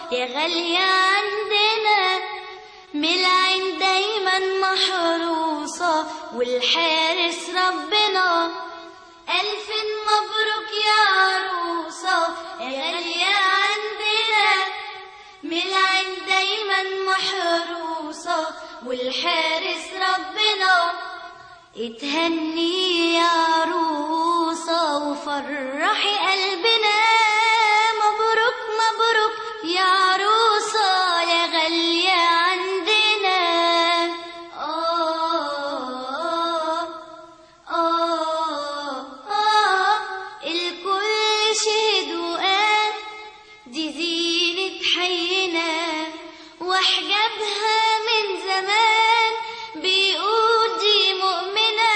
يا غالية عندنا من العين دايما محروسة والحارس ربنا ألف مبروك يا عروسة يا غالية عندنا من العين دايما محروسة والحارس ربنا اتهني يا عروسة وفرحي قلبنا مبروك مبروك يا عروسة يا غالية عندنا آه آه آه الكل شهد وقال دي زينة حينا وحجابها من زمان بيقول دي مؤمنة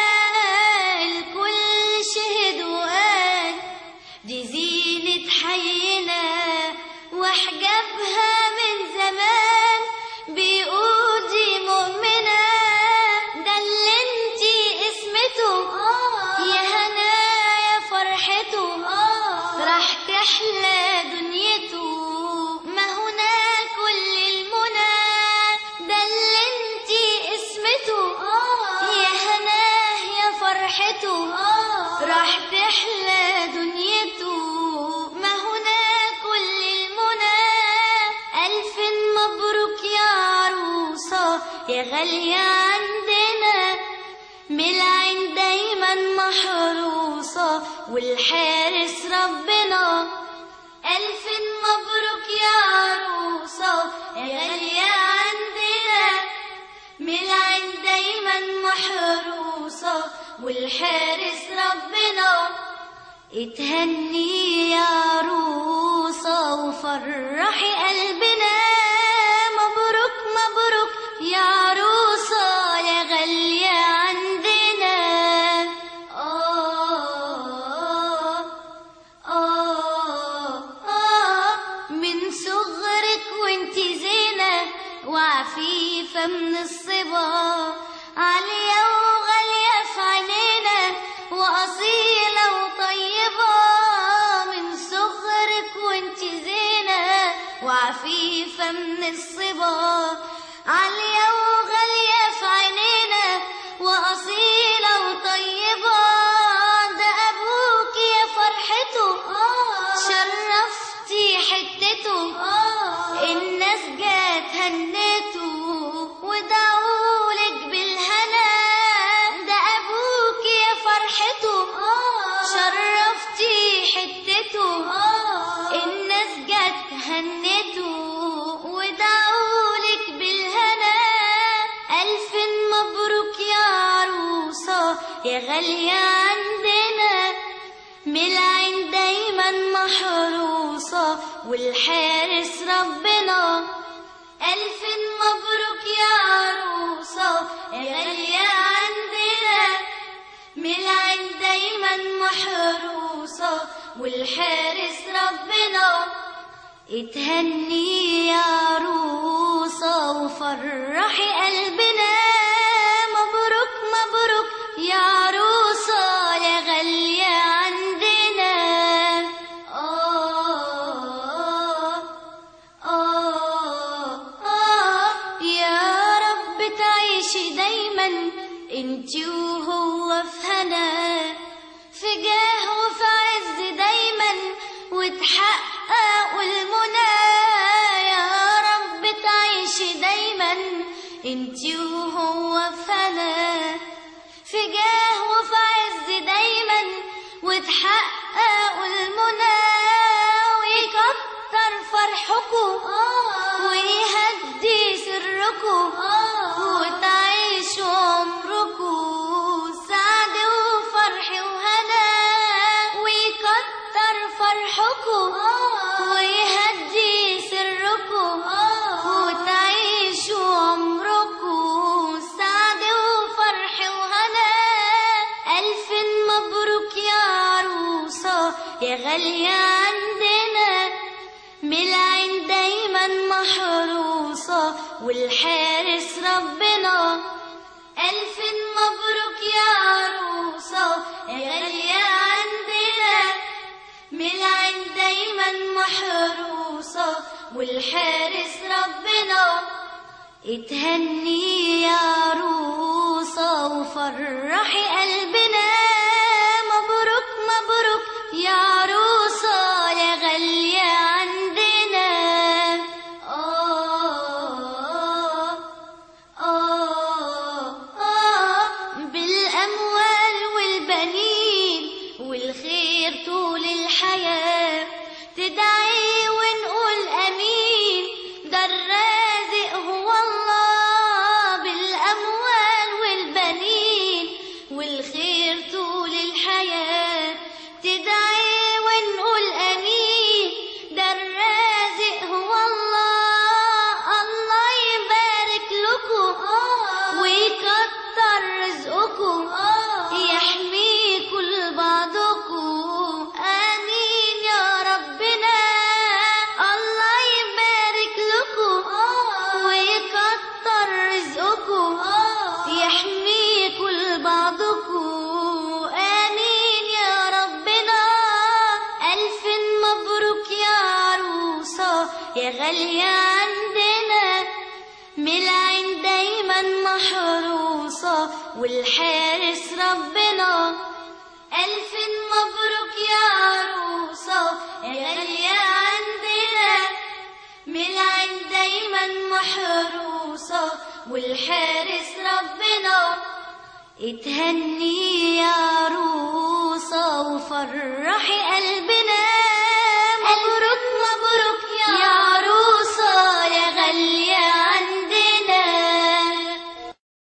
الكل شهد وقال دي زينة حينا وحجابها من زمان بيقول دي مؤمنة ده اللي انتي اسمته يا هنا يا فرحته راح تحلى دنيته ما هنا كل المنى ده اللي انتي اسمته يا هناه يا فرحته راح تحلى دنيته ما هنا كل المنى ألف مبروك يا عروسة يا غالية عندنا من العين دايما محروسة والحارس ربنا ألف مبروك يا عروسة يا غالية عندنا من العين دايما محروسة والحارس ربنا اتهني يا عروسة وفرحي قلبنا مبروك مبروك يا عروسة يا غالية عندنا آه آه آه من صغرك وانتي زينة وعفيفة من الصبا عالية وغالية في عينينا وأصيلة وطيبة من صغرك وانتي زينة وعفيفة من الصبا عالية وغالية في عينينا وأصيلة وطيبة ده أبوك يا فرحته شرفتي حتته الناس جات هنته ودعولك بالهنا ده أبوك يا فرحته شرفتي حتته الناس جات هنته ودعولك بالهنا ألف مبروك يا عروسة يا غالية عندنا من العين دايما محروسة والحارس ربنا ألف مبروك يا عروسة يا غالية عندنا من العين دايما محروسة والحارس ربنا اتهني يا عروسة وفرحي قلبنا مبروك مبروك يا عروسة يا غالية عندنا آه آه آه يا رب تعيشي دايما انتي وهو في هنا في جاه وفي عز دايما وتحققوا المنى يا رب تعيشي دايما انتي وهو في هنا في جاه وفي عز دايما وتحققوا المنى ويكتر فرحكم ويهدي سركم وتعيشوا عمركم سعد وفرح وهنا ويكتر فرحكم ويهدي سركم وتعيشوا عمركم سعد وفرح وهنا ألف مبروك يا عروسة يا غالية عندنا من العين دايما محروسة والحارس ربنا ألف مبروك يا عروسة يا غالية عندنا من العين دايما محروسة والحارس ربنا اتهني يا عروسة وفرحي قلبنا مبروك مبروك يا عروسة يا غالية عندنا آه آه آه بالأموال والبنين والخير طول الحياة تدعي ونقول أمين ده الرازق هو الله بالأموال والبنين والخير طول الحياة تدعي ونقول أمين ده الرازق هو الله الله يبارك لكم ويكتر رزقكم يحميكم لبعضكم آمين يا ربنا الله يبارك لكم ويكتر رزقكم يحميكم لبعضكم آمين يا ربنا ألف مبروك يا عروسة يا غالية عندنا ملعين دايما محروسة والحارس ربنا ألف مبروك يا عروسة يا غالية عندنا ملعين دايما محروسة والحارس ربنا اتهني يا عروسة وفرحي